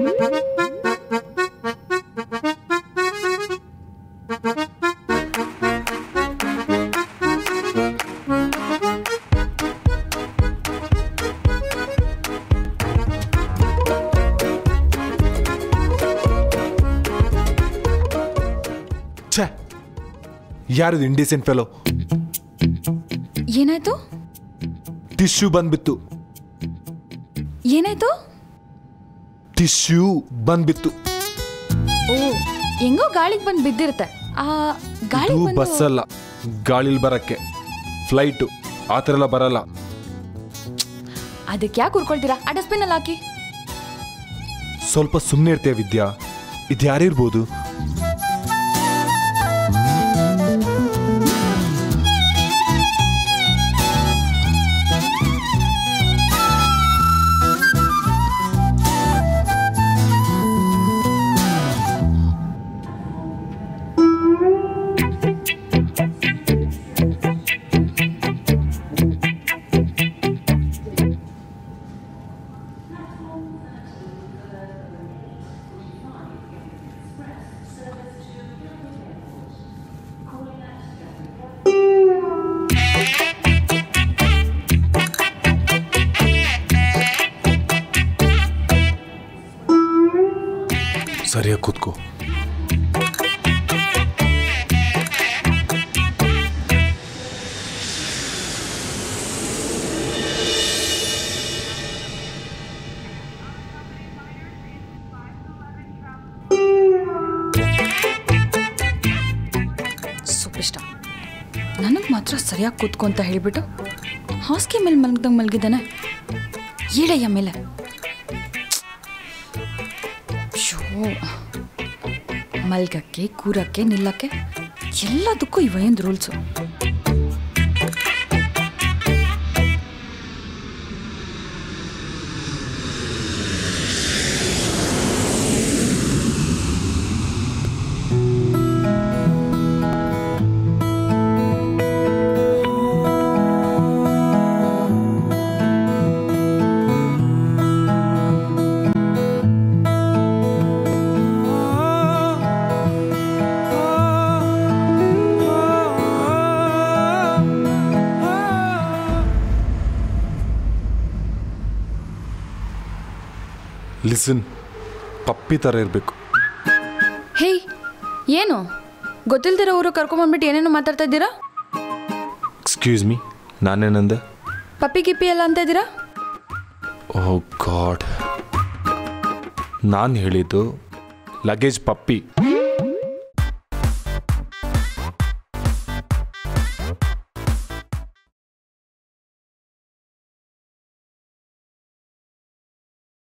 ಛೇ ಯಾರಿದು indecent fellow ಏನಾಯ್ತು ಟಿಶ್ಯೂ ಬಂದ್ಬಿತ್ತು ಏನಾಯ್ತು ಟಿಶ್ಯೂ ಬಂದ್ಬಿತ್ತು ಓ ಹೆಂಗೋ ಗಾಳಿಗೆ ಬಂದು ಬಿದ್ದಿರುತ್ತೆ ಆ ಗಾಳಿ ಇದು ಬಸ್ ಅಲ್ಲ ಗಾಳಿಲ್ ಬರಕ್ಕೆ ಫ್ಲೈಟು ಆ ಥರ ಎಲ್ಲ ಬರಲ್ಲ ಅದಕ್ಕೆ ಯಾಕೆ ಉರ್ಕೊಳ್ತೀರಾ ಆ ಡಸ್ಟ್ಬಿನ್ ಅಲ್ಲಿ ಹಾಕಿ ಸ್ವಲ್ಪ ಸುಮ್ಮನೆ ಇರ್ತೇವೆ ವಿದ್ಯಾ ಇದು ಯಾರಿರ್ಬೋದು ಸರಿಯಾಗಿ ಕೂತ್ಕೋ ಸೂಪಿಷ್ಟ ನನಗೆ ಮಾತ್ರ ಸರಿಯಾಗಿ ಕೂತ್ಕೊ ಅಂತ ಹೇಳಿಬಿಟ್ಟು ಹಾಸಿಗೆ ಮೇಲೆ ಮಲಗ್ದಂಗೆ ಮಲಗಿದ್ದಾನೆ ಏಳಯ್ಯ ಮೇಲೆ ಶೋ ಮಲ್ಗಕ್ಕೆ ಕೂರಕ್ಕೆ ನಿಲ್ಲಕ್ಕೆ ಎಲ್ಲದಕ್ಕೂ ಇವೊಂದು ರೂಲ್ಸು ಲಿಸನ್ ಪಪ್ಪಿ ಥರ ಇರಬೇಕು ಹೇಯ್ ಏನು ಗೊತ್ತಿಲ್ದಿರೋ ಊರು ಕರ್ಕೊಂಬಂದ್ಬಿಟ್ಟು ಏನೇನೋ ಮಾತಾಡ್ತಾ ಇದ್ದೀರಾ ಎಕ್ಸ್ಕ್ಯೂಸ್ ಮೀ ನಾನೇನಂದೆ ಪಪ್ಪಿ ಗಿಪ್ಪಿ ಎಲ್ಲ ಅಂತ ಇದ್ದೀರಾ ಓ ಗಾಡ್ ನಾನು ಹೇಳಿದ್ದು ಲಗೇಜ್ ಪಪ್ಪಿ